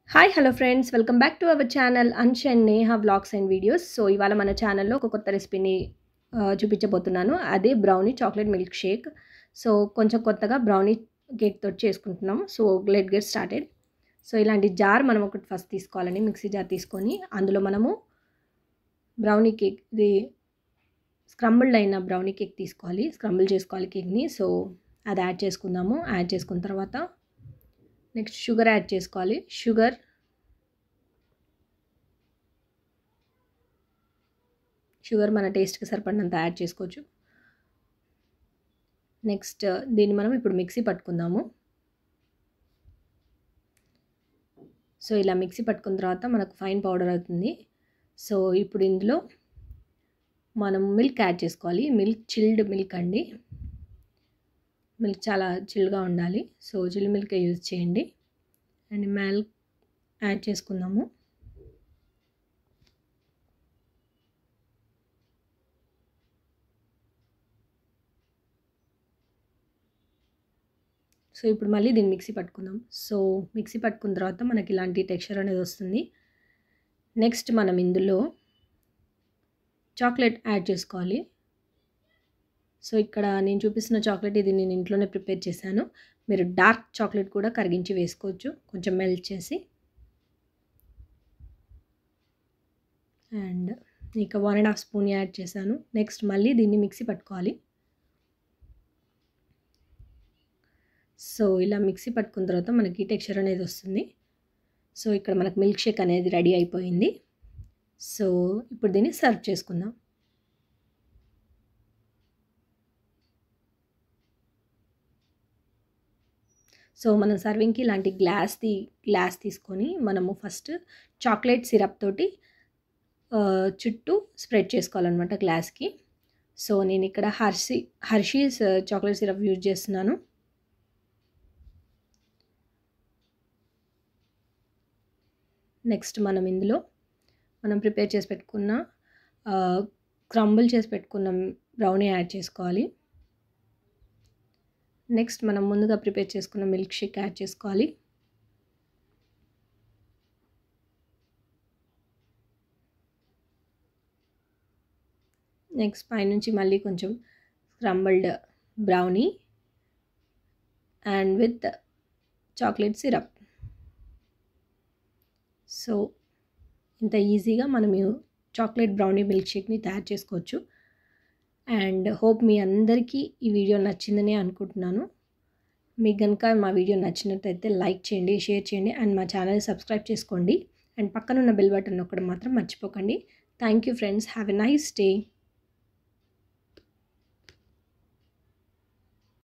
hi hello friends welcome back to our channel Ansh and Neha vlogs and videos so ఇవాళ మన ఛానల్లో ఒక కొత్త రెసిపీని ఆ, చూపించబోతున్నాను అదే brownie chocolate milk shake so కొంచెం కొత్తగా బ్రౌనీ కేక్ తోటి చేసుకుంటున్నాం so let get started so ఇలాంటి జార్ మనం ఒకటి ఫస్ట్ తీసుకోవాలండి మిక్సీ జార్ తీసుకొని అందులో మనము బ్రౌనీ కేక్ ఇది స్క్రంబుల్డ్ అయిన బ్రౌనీ కేక్ తీసుకోవాలి స్క్రంబుల్ చేసుకోవాలి కేక్ని సో అది యాడ్ చేసుకుందాము యాడ్ చేసుకున్న తర్వాత నెక్స్ట్ షుగర్ యాడ్ చేసుకోవాలి షుగర్ షుగర్ మన టేస్ట్కి సరిపడినంత యాడ్ చేసుకోవచ్చు నెక్స్ట్ దీన్ని మనం ఇప్పుడు మిక్సీ పట్టుకుందాము సో ఇలా మిక్సీ పట్టుకున్న తర్వాత మనకు ఫైన్ పౌడర్ అవుతుంది సో ఇప్పుడు ఇందులో మనం మిల్క్ యాడ్ చేసుకోవాలి మిల్క్ చిల్డ్ మిల్క్ అండి మిల్క్ చాలా చిల్గా ఉండాలి సో చిల్ మిల్క్ యూజ్ చేయండి అండ్ మిల్క్ యాడ్ చేసుకుందాము సో ఇప్పుడు మళ్ళీ దీన్ని మిక్సీ పట్టుకుందాం సో మిక్సీ పట్టుకున్న తర్వాత మనకి ఇలాంటి టెక్స్చర్ అనేది వస్తుంది నెక్స్ట్ మనం ఇందులో చాక్లెట్ యాడ్ చేసుకోవాలి సో ఇక్కడ నేను చూపిస్తున్న చాక్లెట్ ఇది నేను ఇంట్లోనే ప్రిపేర్ చేశాను మీరు డార్క్ చాక్లెట్ కూడా కరిగించి వేసుకోవచ్చు కొంచెం మెల్ట్ చేసి అండ్ ఇక one and half spoon add చేశాను నెక్స్ట్ మళ్ళీ దీన్ని మిక్సీ పట్టుకోవాలి సో ఇలా మిక్సీ పట్టుకున్న తర్వాత మనకి టెక్స్చర్ అనేది వస్తుంది సో ఇక్కడ మనకు మిల్క్ షేక్ అనేది రెడీ అయిపోయింది సో ఇప్పుడు దీన్ని సర్వ్ చేసుకుందాం సో మనం సర్వింగ్కి ఇలాంటి గ్లాస్ది గ్లాస్ తీసుకొని మనము ఫస్ట్ చాక్లెట్ సిరప్ తోటి చుట్టూ స్ప్రెడ్ చేసుకోవాలన్నమాట గ్లాస్కి సో నేను ఇక్కడ Hershey Hershey's chocolate syrup use చేస్తున్నాను నెక్స్ట్ మనం ఇందులో మనం ప్రిపేర్ చేసి పెట్టుకున్న క్రంబుల్ చేసి పెట్టుకున్న బ్రౌనీ యాడ్ చేసుకోవాలి నెక్స్ట్ మనం ముందుగా ప్రిపేర్ చేసుకున్న మిల్క్ షేక్ యాడ్ చేసుకోవాలి నెక్స్ట్ పైనుంచి మళ్ళీ కొంచెం crumbled brownie and with chocolate syrup so ఇంత ఈజీగా మనం చాక్లెట్ బ్రౌనీ మిల్క్ షేక్ని తయారు చేసుకోవచ్చు అండ్ హోప్ మీ అందరికీ ఈ వీడియో నచ్చిందని అనుకుంటున్నాను మీకు కనుక మా వీడియో నచ్చినట్టయితే లైక్ చేయండి షేర్ చేయండి అండ్ మా ఛానల్ సబ్స్క్రైబ్ చేసుకోండి అండ్ పక్కనున్న బెల్ బటన్ నొక్కడం మాత్రం మర్చిపోకండి thank you friends have a nice day